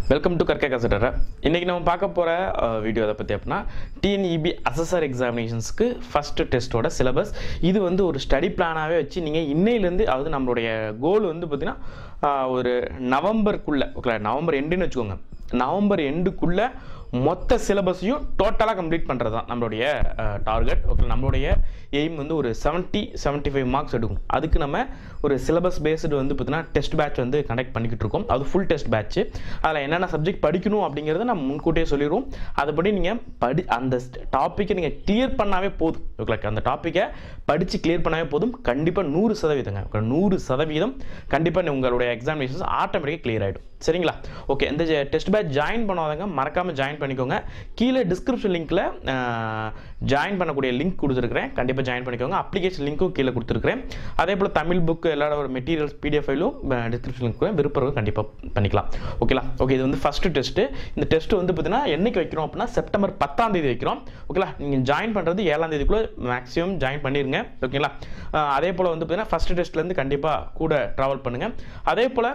welcome to கற்க கசடர இன்றைக்கி நம்ம பார்க்க போகிற வீடியோ அதை பற்றி அப்படின்னா டிஎன்இபி அசஸர் எக்ஸாமினேஷன்ஸ்க்கு ஃபஸ்ட்டு டெஸ்ட்டோட சிலபஸ் இது வந்து ஒரு ஸ்டடி பிளானாகவே வச்சு நீங்கள் இன்னையிலேருந்து அதாவது நம்மளுடைய கோல் வந்து பார்த்திங்கன்னா ஒரு நவம்பருக்குள்ளே ஓகே நவம்பர் எண்டுன்னு வச்சுக்கோங்க நவம்பர் எண்டுக்குள்ளே மொத்த சிலபஸையும் டோட்டலாக கம்ப்ளீட் பண்ணுறது தான் நம்மளுடைய டார்கெட் ஓகே நம்மளுடைய எய்ம் வந்து ஒரு செவன்ட்டி செவன்ட்டி ஃபைவ் மார்க்ஸ் எடுக்கும் அதுக்கு நம்ம ஒரு சிலபஸ் பேஸ்டு வந்து பார்த்தீங்கன்னா டெஸ்ட் பேட்ச் வந்து கண்டக்ட் பண்ணிக்கிட்டு இருக்கோம் அது ஃபுல் டெஸ்ட் பேட்ச் அதில் என்னென்ன சப்ஜெக்ட் படிக்கணும் அப்படிங்கிறத நம்ம முன்கூட்டியே சொல்லிடுவோம் அதுபடி நீங்கள் படி அந்த டாப்பிக்கை நீங்கள் கிளியர் பண்ணாவே போதும் ஓகே அந்த டாப்பிக்கை படித்து கிளியர் பண்ணாவே போதும் கண்டிப்பாக நூறு சதவீதங்க okay, நூறு சதவீதம் கண்டிப்பாக உங்களுடைய எக்ஸாமினேஷன்ஸ் ஆட்டோமேட்டிக்காக கிளியர் ஆகிடும் சரிங்களா ஓகே இந்த டெஸ்ட் பேட்ச் ஜாயின் பண்ணாதவங்க மறக்காமல் ஜாயின் பண்ணிக்கோங்க கீழே டிஸ்கிரிப்ஷன் லிங்க்கில் ஜாயின் பண்ணக்கூடிய லிங்க் கொடுத்துருக்கிறேன் கண்டிப்பாக ஜாயின் பண்ணிக்கோங்க அப்ளிகேஷன் லிங்க்கும் கீழே கொடுத்துருக்கிறேன் அதே போல் தமிழ் புக் எல்லா ஒரு மெட்டீரியல்ஸ் பிடிஎஃப் ஃபைலும் டிஸ்கிரிப்ஷன் லிங்க் விருப்பம் கண்டிப்பாக பண்ணிக்கலாம் ஓகேலா ஓகே இது வந்து ஃபஸ்ட்டு டெஸ்ட்டு இந்த டெஸ்ட் வந்து பார்த்தீங்கன்னா என்னைக்கு வைக்கிறோம் அப்படின்னா செப்டம்பர் பத்தாம் தேதி வைக்கிறோம் ஓகேலா நீங்கள் ஜாயின் பண்ணுறது ஏழாம் தேதிக்குள்ளே மேக்ஸிமம் ஜாயின் பண்ணிடுங்க ஓகேங்களா அஹ் அதே போல் வந்து பார்த்தீங்கன்னா ஃபஸ்ட்டு டெஸ்ட்லேருந்து கண்டிப்பாக கூட ட்ராவல் பண்ணுங்கள் அதே போல்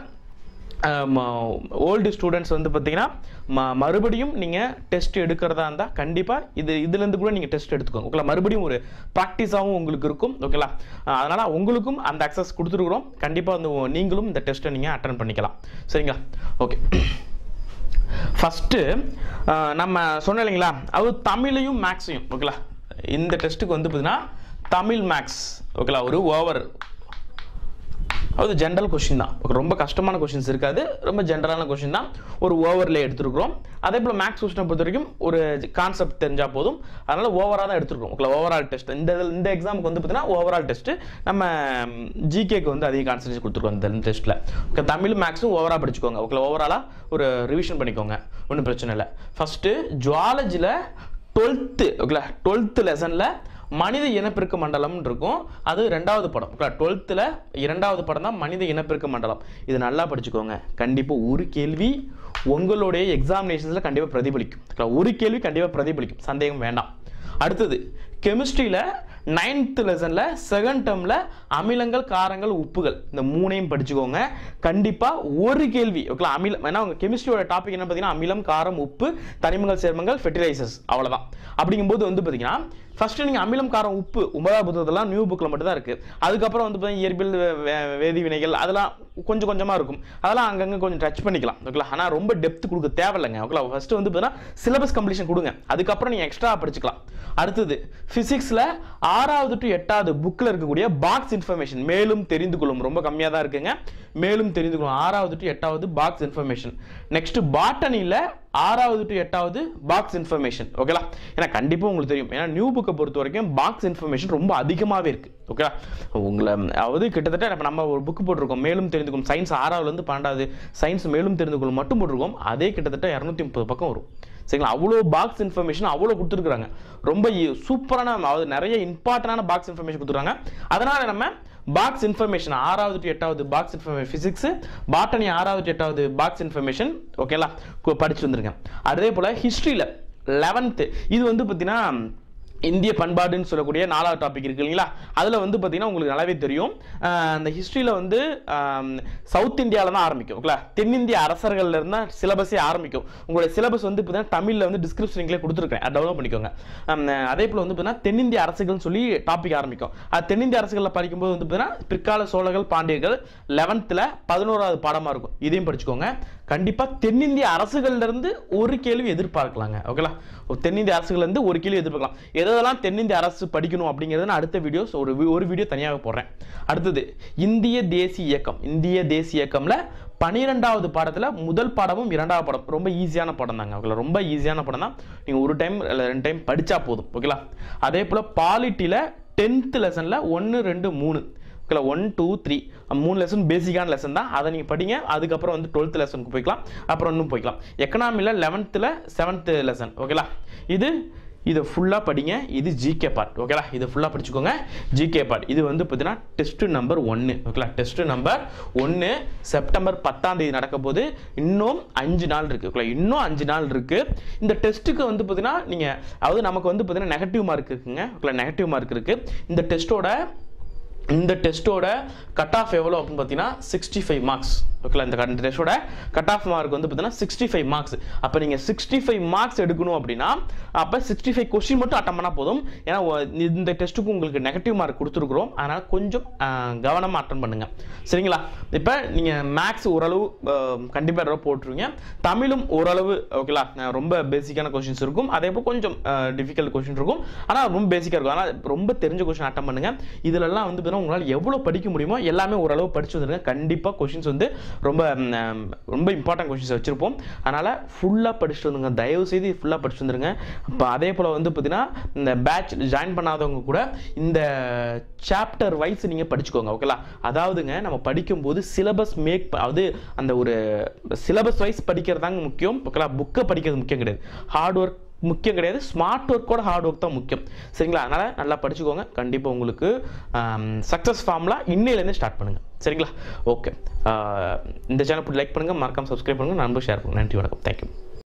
ஓல்டு ஸ்டூடெண்ட்ஸ் வந்து பார்த்தீங்கன்னா ம மறுபடியும் நீங்கள் டெஸ்ட் எடுக்கிறதா இருந்தால் கண்டிப்பாக இது இதுலேருந்து கூட நீங்கள் டெஸ்ட் எடுத்துக்கோங்க ஓகேலா மறுபடியும் ஒரு ப்ராக்டிஸாகவும் உங்களுக்கு இருக்கும் ஓகேலா அதனால் உங்களுக்கும் அந்த அக்சஸ் கொடுத்துருக்குறோம் கண்டிப்பாக வந்து நீங்களும் இந்த டெஸ்ட்டை நீங்கள் அட்டன் பண்ணிக்கலாம் சரிங்களா ஓகே ஃபஸ்ட்டு நம்ம சொன்னோம் இல்லைங்களா அது தமிழையும் மேக்ஸையும் ஓகேலா இந்த டெஸ்ட்டுக்கு வந்து பார்த்தீங்கன்னா தமிழ் மேக்ஸ் ஓகேலா ஒரு ஓவர் அது ஜென்ரல் கொஷின் தான் ரொம்ப கஷ்டமான கொஷின்ஸ் இருக்காது ரொம்ப ஜென்ரலான கொஷின் தான் ஒரு ஓவரில் எடுத்துருக்குறோம் அதே போல் மேக்ஸ் கொஷினை பொறுத்த வரைக்கும் ஒரு கான்செப்ட் தெரிஞ்சால் போதும் அதனால் ஓவராக தான் எடுத்துருக்கோம் ஓகே ஓவரால் டெஸ்ட் இந்த இந்த எக்ஸாமுக்கு வந்து பார்த்தீங்கன்னா ஓவரால் டெஸ்ட்டு நம்ம ஜிகேக்கு வந்து அதிக கான்சன்ட்ரேஷன் கொடுத்துருக்கோம் இந்த டெஸ்ட்டில் ஓகே தமிழ் மேக்ஸும் ஓவராக படிச்சுக்கோங்க ஓகே ஓவராலாக ஒரு ரிவிஷன் பண்ணிக்கோங்க ஒன்றும் பிரச்சனை இல்லை ஃபஸ்ட்டு ஜுவாலஜியில் டுவெல்த்து ஓகேங்களா டுவெல்த்து லெசனில் மனித இனப்பெருக்க மண்டலம் இருக்கும் அது ரெண்டாவது படம் டுவெல்த்தில் இரண்டாவது படம் தான் மனித இனப்பெருக்க மண்டலம் இது நல்லா படிச்சுக்கோங்க கண்டிப்பாக ஒரு கேள்வி உங்களுடைய எக்ஸாமினேஷன்ஸில் கண்டிப்பாக பிரதிபலிக்கும் ஒரு கேள்வி கண்டிப்பாக பிரதிபலிக்கும் சந்தேகம் வேண்டாம் அடுத்தது கெமிஸ்ட்ரியில் நைன்த் லெசனில் செகண்ட் டேர்மில் அமிலங்கள் காரங்கள் உப்புகள் இந்த மூணையும் படிச்சுக்கோங்க கண்டிப்பாக ஒரு கேள்வி ஓகே அமிலம் ஏன்னா உங்கள் கெமிஸ்ட்ரியோட டாபிக் என்ன பார்த்தீங்கன்னா அமிலம் காரம் உப்பு தனிமங்கள் சேர்மங்கள் ஃபெர்டிலைசர்ஸ் அவ்வளோதான் அப்படிங்கும்போது வந்து பார்த்தீங்கன்னா ஃபர்ஸ்ட் நீங்கள் அமிலம் காரம் உப்பு ஒன்பதாவது புத்தகத்தெல்லாம் நியூ புக்கில் மட்டும் தான் இருக்குது அதுக்கப்புறம் வந்து பார்த்தீங்கன்னா இயற்பியல் வே- வே- வேதி வினைகள் அதெல்லாம் கொஞ்சம் கொஞ்சமாக இருக்கும் அதெல்லாம் அங்கங்கே கொஞ்சம் டச் பண்ணிக்கலாம் ஓகேங்களா ஆனால் ரொம்ப டெப்த் கொடுக்க தேவையில்லைங்க ஓகேங்களா ஃபர்ஸ்ட் வந்து பார்த்தீங்கன்னா சிலபஸ் கம்ப்ளீஷன் கொடுங்க அதுக்கப்புறம் நீங்கள் எக்ஸ்ட்ரா படிச்சுக்கலாம் அடுத்தது ஃபிசிக்ஸில் ஆறாவது டு எட்டாவது புக்கில் இருக்கக்கூடிய பாக்ஸ் இன்ஃபர்மேஷன் மேலும் தெரிந்து கொள்ளும் ரொம்ப கம்மியாக தான் இருக்குங்க மேலும் தெரிந்து கொள்ளும் ஆறாவது டு எட்டாவது பாக்ஸ் இன்ஃபர்மேஷன் நெக்ஸ்ட் பாட்டனியில் ஆறாவது டு எட்டாவது பாக்ஸ் இன்ஃபர்மேஷன் ஓகேலா ஏன்னா கண்டிப்பாக உங்களுக்கு தெரியும் ஏன்னா நியூ புக்கை பொறுத்த வரைக்கும் பாக்ஸ் இன்ஃபர்மேஷன் ரொம்ப அதிகமாகவே இருக்கு ஓகேலா உங்களை அதாவது கிட்டத்தட்ட இப்ப நம்ம ஒரு புக் போட்டிருக்கோம் மேலும் தெரிந்து கொள்ளும் சயின்ஸ் ஆறாவதுலேருந்து பன்னெண்டாவது சயின்ஸ் மேலும் தெரிந்து கொள்ளும் மட்டும் போட்டிருக்கோம் அதே கிட்டத்தட்ட இரநூத்தி முப்பது பக்கம் வரும் சரிங்களா அவ்வளோ பாக்ஸ் இன்ஃபர்மேஷன் அவ்வளோ கொடுத்துருக்குறாங்க ரொம்ப இ- சூப்பரான அதாவது நிறைய இம்பார்ட்டண்டான பாக்ஸ் இன்ஃபர்மேஷன் கொடுத்துருக்காங்க அதனால நம்ம பாக்ஸ் இன்ஃபர்மேஷன் ஆறாவது டு எட்டாவது பாக்ஸ் இன்ஃபர்மேஷன் ஃபிசிக்ஸ் பாட்டனி ஆறாவது டு எட்டாவது பாக்ஸ் இன்ஃபர்மேஷன் ஓகேலா படிச்சு வந்திருக்கேன் அதே போல் ஹிஸ்ட்ரியில் லெவன்த்து இது வந்து பார்த்தீங்கன்னா இந்திய பண்பாடுன்னு சொல்லக்கூடிய நாலாவது டாபிக் இருக்கு இல்லைங்களா அதில் வந்து பார்த்தீங்கன்னா உங்களுக்கு நல்லாவே தெரியும் அஹ் அந்த ஹிஸ்ட்ரியில் வந்து சவுத் இந்தியாவில் தான் ஆரம்பிக்கும் ஓகேங்களா தென்னிந்திய அரசர்கள்ல இருந்தா சிலபஸே ஆரம்பிக்கும் உங்களுடைய சிலபஸ் வந்து பார்த்தீங்கன்னா தமிழில் வந்து டிஸ்கிரிப்ஷன் லிங்க்ல கொடுத்துருக்கேன் அதை டவுன்லோட் பண்ணிக்கோங்க அம், அதே போல் வந்து பார்த்தீங்கன்னா தென்னிந்திய அரசுகள்னு சொல்லி டாபிக் ஆரம்பிக்கும் அது தென்னிந்திய அரசுகளில் படிக்கும்போது வந்து பார்த்தீங்கன்னா பிற்கால சோழர்கள் பாண்டியர்கள் லெவன்த்தில் பதினோராவது பாடமாக இருக்கும் இதையும் படிச்சுக்கோங்க கண்டிப்பாக தென்னிந்திய அரசுகள்ல இருந்து ஒரு கேள்வி எதிர்பார்க்கலாங்க ஓகேலா தென்னிந்திய அரசுகள்ல இருந்து ஒரு கேள்வி எதிர்பார்க்கலாம் எதெல்லாம் தென்னிந்திய அரசு படிக்கணும் அப்படிங்கிறத நான் அடுத்த வீடியோஸ் ஒரு வி- ஒரு வீடியோ தனியாக போடுறேன் அடுத்தது இந்திய தேசிய இயக்கம் இந்திய தேசிய இயக்கம்ல பனிரெண்டாவது பாடத்துல முதல் பாடமும் இரண்டாவது பாடம் ரொம்ப ஈஸியான படம் தாங்க ஓகேலா ரொம்ப ஈஸியான படம் தான் நீங்க ஒரு டைம் இல்லை ரெண்டு டைம் படிச்சா போதும் ஓகேலா அதே போல பாலிட்டியில டென்த் லெசன்ல ஒன்று ரெண்டு மூணு ஓகேலா ஒன் டூ த்ரீ மூணு லெசன் பேசிக்கான லெசன் தான் அதை நீங்கள் படிங்க அதுக்கப்புறம் வந்து டுவெல்த் லெசனுக்கு போய்க்கலாம் அப்புறம் இன்னும் போய்க்கலாம் எக்கனாமியில் லெவன்த்தில் செவன்த் லெசன் ஓகேலா இது இதை ஃபுல்லாக படிங்க இது ஜிகே பார்ட் ஓகேலா இது ஃபுல்லாக படிச்சுக்கோங்க ஜிகே பார்ட் இது வந்து பார்த்தீங்கன்னா டெஸ்ட் நம்பர் ஒன்று ஓகேலா டெஸ்ட் நம்பர் ஒன்று செப்டம்பர் பத்தாம் தேதி நடக்க போது இன்னும் அஞ்சு நாள் இருக்குது ஓகேலா இன்னும் அஞ்சு நாள் இருக்குது இந்த டெஸ்ட்டுக்கு வந்து பார்த்தீங்கன்னா நீங்கள் அதாவது நமக்கு வந்து பார்த்தீங்கன்னா நெகட்டிவ் மார்க் இருக்குங்க ஓகேலா நெகட்டிவ் மார்க் இருக்குது இந்த டெஸ்ட்டோட இந்த டெஸ்ட்டோட கட் ஆஃப் எவ்வளோ அப்படின்னு பார்த்தீங்கன்னா சிக்ஸ்டி ஃபைவ் மார்க்ஸ் ஓகேங்களா இந்த டெஸ்ட்டோட கட் ஆஃப் மார்க் வந்து பார்த்தீங்கன்னா சிக்ஸ்டி ஃபைவ் மார்க்ஸ் அப்போ நீங்கள் சிக்ஸ்டி ஃபைவ் மார்க்ஸ் எடுக்கணும் அப்படின்னா அப்போ சிக்ஸ்டி ஃபைவ் கொஸ்டின் மட்டும் அட்டம் பண்ணால் போதும் ஏன்னா ஒ- இந்த டெஸ்ட்டுக்கு உங்களுக்கு நெகட்டிவ் மார்க் கொடுத்துருக்குறோம் அதனால் கொஞ்சம் கவனமாக அட்டன் பண்ணுங்கள் சரிங்களா இப்போ நீங்கள் மேக்ஸ் ஓரளவு கண்டிப்பாக ஏதோ போட்டுருவீங்க தமிழும் ஓரளவு ஓகேங்களா அஹ் ரொம்ப பேசிக்கான கொஷின்ஸ் இருக்கும் அதே போல் கொஞ்சம் டிஃபிகல்ட் கொஷின் இருக்கும் ஆனால் ரொம்ப பேசிக்காக இருக்கும் ஆனால் ரொம்ப தெரிஞ்ச கொஷின் அட்டன் பண்ணுங்க இதுலலாம் வந்து பார்த்தீங்கன்னா உங்களால் எவ்வளோ படிக்க முடியுமோ எல்லாமே ஓரளவு படிச்சு வந்துருங்க கண்டிப்பாக கொஷின்ஸ் வந்து ரொம்ப ம், ரொம்ப இம்பார்ட்டன்ட் கொஷின்ஸ் வச்சிருப்போம் அதனால் ஃபுல்லாக படிச்சுட்டு வந்துருங்க தயவு செய்து ஃபுல்லாக படிச்சுட்டு வந்துருங்க இப்போ அதே போல் வந்து பார்த்தீங்கன்னா இந்த பேட்ச் ஜாயின் பண்ணாதவங்க கூட இந்த சாப்டர் வைஸ் நீங்கள் படிச்சுக்கோங்க ஓகேலா அதாவதுங்க நம்ம படிக்கும்போது சிலபஸ் மேக் அதாவது அந்த ஒரு சிலபஸ் வைஸ் படிக்கிறதாங்க முக்கியம் ஓகேலா புக்கை படிக்கிறது முக்கியம் கிடையாது ஹார்ட் ஒர்க் முக்கியம் கிடையாது ஸ்மார்ட் ஒர்க்கோட ஹார்ட் ஒர்க் தான் முக்கியம் சரிங்களா அதனால் நல்லா படிச்சுக்கோங்க கண்டிப்பாக உங்களுக்கு சக்ஸஸ் ஃபார்ம்லாம் இன்னையிலேருந்து ஸ்டார்ட் பண்ணுங்கள் சரிங்களா ஓகே இந்த சேனல் லைக் பண்ணுங்கள் மறக்காம சப்ஸ்கிரைப் பண்ணுங்கள் நண்பர் ஷேர் பண்ணுங்கள் நன்றி வணக்கம் தேங்க்யூ